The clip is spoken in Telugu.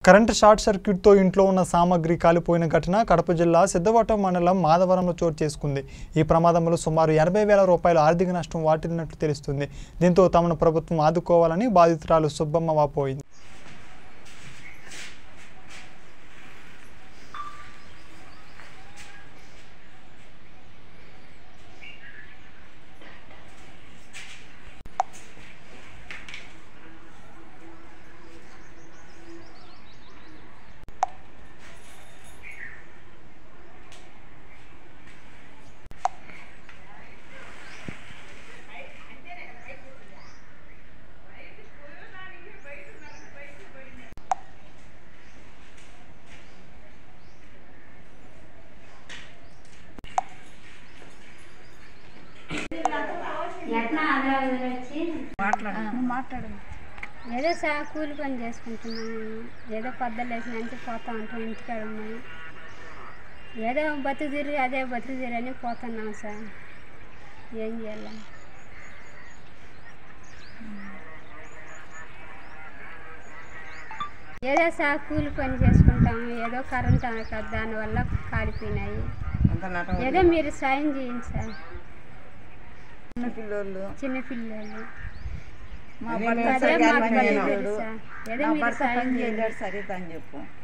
కరెంటు షార్ట్ సర్క్యూట్తో ఇంట్లో ఉన్న సామాగ్రి కాలిపోయిన ఘటన కడప జిల్లా సిద్ధవటం మండలం మాధవరంలో చోటు చేసుకుంది ఈ ప్రమాదంలో సుమారు ఎనభై వేల రూపాయల ఆర్థిక నష్టం వాటిల్లినట్లు తెలుస్తుంది దీంతో తమను ప్రభుత్వం ఆదుకోవాలని బాధితురాలు సుబ్బమ్మ వాపోయింది ఎట్లా హైదరాబాద్ వచ్చి మాట్లాడు ఏదో సా కూలి పని చేసుకుంటున్నాం మేము ఏదో పొద్దున్న లేచి నుంచి పోతా ఉంటాం ఇంటికాడ ఉన్నాము ఏదో బతుకు తిరిగి అదే బతుకు తిరిగి అని పోతున్నాం సార్ ఏం చేయాలి ఏదో సా కూలి పని చేసుకుంటాము ఏదో కరెంట్ అనక దానివల్ల కాలిపోయినాయి అంత నటన ఏదో మీరు సాయం చేయండి సార్ చిన్న పిల్లోళ్ళు చిన్నపిల్లలు మా అదే భర్త మాకు సరిగ్గా పని పని చేయలేదు చేయలేడు. సార్. ఏదో నా మీరు భర్త సాయం పని చేయండి. చేయలేడు సరిత అని చెప్పు